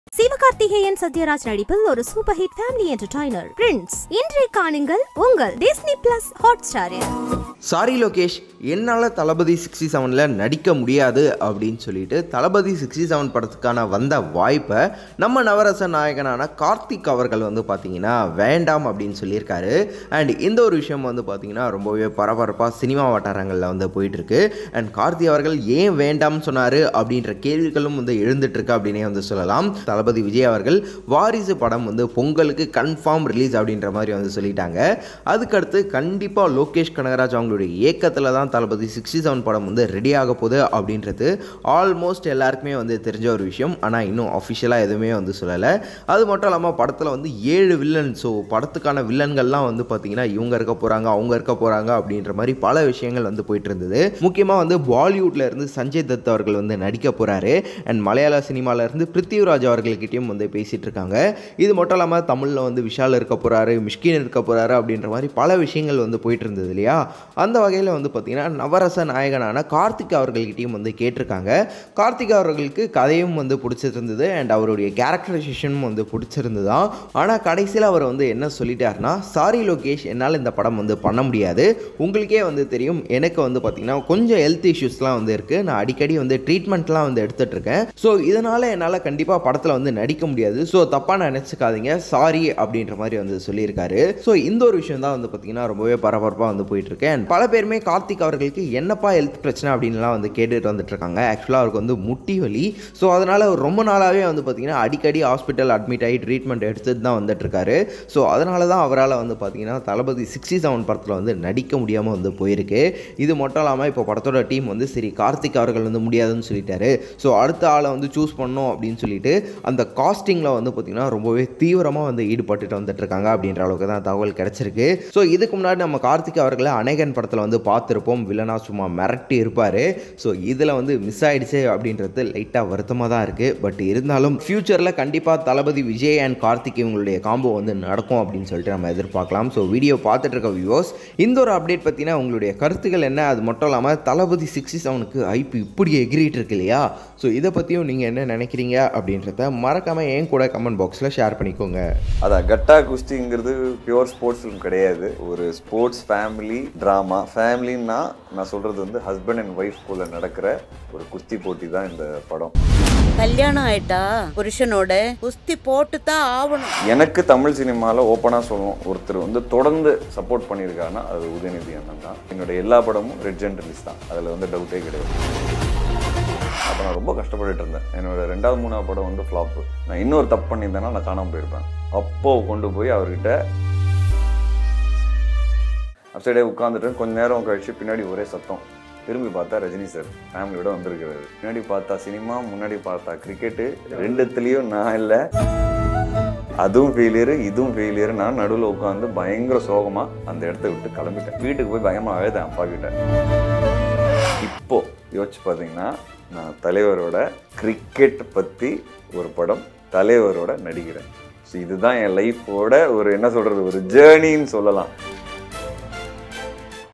சிவகார்த்திகேயன் சத்யராஜ் நடிப்பில் ஒரு super hit family entertainer Prince இன்றைய காணுங்கள் உங்கள் டிஸ்னி பிளஸ் ஹாட் ஸ்டாரில் சாரி லோகேஷ் என்னால் தளபதி சிக்ஸ்டி செவனில் நடிக்க முடியாது அப்படின்னு சொல்லிட்டு தளபதி சிக்ஸ்டி செவன் படத்துக்கான வந்த வாய்ப்பை நம்ம நவரச நாயகனான கார்த்திக் அவர்கள் வந்து பார்த்தீங்கன்னா வேண்டாம் அப்படின்னு சொல்லியிருக்காரு அண்ட் இந்த ஒரு விஷயம் வந்து பார்த்தீங்கன்னா ரொம்பவே பரபரப்பாக சினிமா வட்டாரங்களில் வந்து போயிட்டுருக்கு அண்ட் கார்த்தி அவர்கள் ஏன் வேண்டாம்னு சொன்னார் அப்படின்ற கேள்விகளும் வந்து எழுந்துட்டுருக்கு அப்படின்னே வந்து சொல்லலாம் தளபதி விஜய் அவர்கள் வாரிசு படம் வந்து பொங்கலுக்கு கன்ஃபார்ம் ரிலீஸ் அப்படின்ற மாதிரி வந்து சொல்லிட்டாங்க அதுக்கடுத்து கண்டிப்பாக லோகேஷ் கனகராஜ் அவங்களுடைய இயக்கத்தில் தான் தளபதி சிக்ஸ்டி செவன் படம் வந்து ரெடி ஆக போகுது அப்படின்றது ஆல்மோஸ்ட் எல்லாருக்குமே வந்து தெரிஞ்ச ஒரு விஷயம் ஆனால் இன்னும் அஃபிஷியலாக எதுவுமே வந்து சொல்லலை அது மட்டும் இல்லாமல் படத்தில் வந்து ஏழு வில்லன் ஸோ படத்துக்கான வில்லன்கள்லாம் வந்து பார்த்தீங்கன்னா இவங்க இருக்க போகிறாங்க அவங்க இருக்க போகிறாங்க அப்படின்ற மாதிரி பல விஷயங்கள் வந்து போயிட்டு இருந்தது முக்கியமாக வந்து பாலிவுட்ல இருந்து சஞ்சய் தத் அவர்கள் வந்து நடிக்க போகிறாரு அண்ட் மலையாள சினிமால இருந்து பிருத்திவிராஜ் அவர்கள்கிட்டயும் வந்து பேசிகிட்டு இருக்காங்க இது மட்டும் இல்லாமல் தமிழில் வந்து விஷால் இருக்க போகிறாரு மிஷ்கின் இருக்க போகிறாரு அப்படின்ற மாதிரி பல விஷயங்கள் வந்து போயிட்டு இருந்தது இல்லையா அந்த வகையில் வந்து பார்த்திங்கன்னா நவரச நாயகனான கார்த்திக் அவர்கள்கிட்டயும் வந்து கேட்டிருக்காங்க கார்த்திக் அவர்களுக்கு கதையும் வந்து பிடிச்சிருந்தது அண்ட் அவருடைய கேரக்டரைசேஷனும் வந்து பிடிச்சிருந்ததான் ஆனால் கடைசியில் அவர் வந்து என்ன சொல்லிட்டாருன்னா சாரி லோகேஷ் என்னால் இந்த படம் வந்து பண்ண முடியாது உங்களுக்கே வந்து தெரியும் எனக்கு வந்து பார்த்திங்கன்னா கொஞ்சம் ஹெல்த் இஷ்யூஸ்லாம் வந்து இருக்குது நான் அடிக்கடி வந்து ட்ரீட்மெண்ட்லாம் வந்து எடுத்துகிட்டு இருக்கேன் ஸோ இதனால் என்னால் கண்டிப்பாக படத்தில் வந்து நடிக்க முடியாது ஸோ தப்பாக நினச்சிக்காதீங்க சாரி அப்படின்ற மாதிரி வந்து சொல்லியிருக்காரு ஸோ இந்த ஒரு விஷயம் தான் வந்து பார்த்திங்கன்னா ரொம்பவே பரபரப்பாக வந்து போயிட்டுருக்கேன் பல பேருமே கார்த்திக் அவர்களுக்கு என்னப்பா ஹெல்த் பிரச்சனை அப்படின்லாம் வந்து கேட்டுட்டு வந்துட்டு இருக்காங்க ஆக்சுவலாக அவருக்கு வந்து முட்டி வலி ஸோ அதனால் அவர் ரொம்ப நாளாகவே வந்து பார்த்திங்கன்னா அடிக்கடி ஹாஸ்பிட்டல் அட்மிட் ஆகி ட்ரீட்மெண்ட் எடுத்துட்டு தான் வந்துட்டு இருக்காரு ஸோ அதனால தான் அவரால் வந்து பார்த்திங்கன்னா தளபதி சிக்ஸ்டி செவன் படத்தில் வந்து நடிக்க முடியாமல் வந்து போயிருக்கு இது மட்டும் இல்லாமல் இப்போ படத்தோட டீம் வந்து சரி கார்த்திக் அவர்கள் வந்து முடியாதுன்னு சொல்லிட்டாரு ஸோ அடுத்த ஆளை வந்து சூஸ் பண்ணோம் அப்படின்னு சொல்லிட்டு அந்த காஸ்டிங்கில் வந்து பார்த்திங்கன்னா ரொம்பவே தீவிரமாக வந்து ஈடுபட்டுட்டு வந்துட்டு இருக்காங்க அப்படின்ற அளவுக்கு தான் தகவல் கிடச்சிருக்கு ஸோ இதுக்கு முன்னாடி நம்ம கார்த்திக் அவர்களை அநேகன் படத்தில் வந்து பார்த்துருப்போம் வில்லனா சும்மா மிரட்டி இருப்பார் ஸோ இதில் வந்து மிஸ் ஆயிடுச்சு அப்படின்றது லைட்டாக வருத்தமாக தான் இருக்குது பட் இருந்தாலும் ஃப்யூச்சரில் கண்டிப்பாக தளபதி விஜய் அண்ட் கார்த்திக் இவங்களுடைய காம்போ வந்து நடக்கும் அப்படின்னு சொல்லிட்டு நம்ம எதிர்பார்க்கலாம் ஸோ வீடியோ பார்த்துட்டு இருக்க வியூவர்ஸ் இந்த ஒரு அப்டேட் பற்றினா உங்களுடைய கருத்துக்கள் என்ன அது மட்டும் இல்லாமல் தளபதி சிக்ஸ்டி செவனுக்கு ஐபி இப்படி எகிரிட்டு இருக்கு இல்லையா ஸோ இதை பற்றியும் நீங்கள் என்ன நினைக்கிறீங்க அப்படின்றத மறக்காமல் என் கூட கமெண்ட் பாக்ஸில் ஷேர் பண்ணிக்கோங்க அதான் கட்டா குஸ்திங்கிறது பியூர் ஸ்போர்ட்ஸ் ஃபிலிம் கிடையாது ஒரு ஸ்போர்ட்ஸ் ஃபேமிலி ட்ராமா ஃபேமிலின்னா நான் சொல்கிறது வந்து ஹஸ்பண்ட் அண்ட் ஒய்ஃப்குள்ளே நடக்கிற ஒரு குஸ்தி போட்டி தான் இந்த படம் கல்யாணம் ஆயிட்டா புருஷனோட குஸ்தி போட்டு தான் ஆகணும் எனக்கு தமிழ் சினிமாவில் ஓப்பனாக சொல்லணும் ஒருத்தர் வந்து தொடர்ந்து சப்போர்ட் பண்ணியிருக்காருன்னா அது உதயநிதி அண்ணன் தான் என்னோட எல்லா படமும் ரெட் ஜென் ரிலீஸ் தான் அதில் வந்து டவுட்டே கிடையாது அப்போ நான் ரொம்ப கஷ்டப்பட்டுட்டு இருந்தேன் என்னோட ரெண்டாவது மூணாவது படம் வந்து ஃப்ளாப்பு நான் இன்னொரு தப்பு பண்ணியிருந்தேன்னா நான் காணாமல் போயிருப்பேன் அப்போ கொண்டு போய் அவர்கிட்ட அப்சைடே உட்காந்துட்டு கொஞ்ச நேரம் கழிச்சு பின்னாடி ஒரே சத்தம் திரும்பி பார்த்தா ரஜினி சார் ஃபேமிலியோட வந்திருக்கிறாரு பின்னாடி பார்த்தா சினிமா முன்னாடி பார்த்தா கிரிக்கெட்டு ரெண்டுத்துலேயும் நான் இல்லை அதுவும் ஃபெயிலியரு இதுவும் ஃபெயிலியரு நான் நடுவில் உட்காந்து பயங்கர சோகமாக அந்த இடத்த விட்டு கிளம்பிட்டேன் வீட்டுக்கு போய் பயமாக அழுதேன் அப்பா கிட்ட இப்போ யோசிச்சு பார்த்தீங்கன்னா நான் தலைவரோட கிரிக்கெட் பற்றி ஒரு படம் தலைவரோட நடிக்கிறேன் ஸோ இதுதான் என் லைஃபோட ஒரு என்ன சொல்கிறது ஒரு ஜேர்னின்னு சொல்லலாம்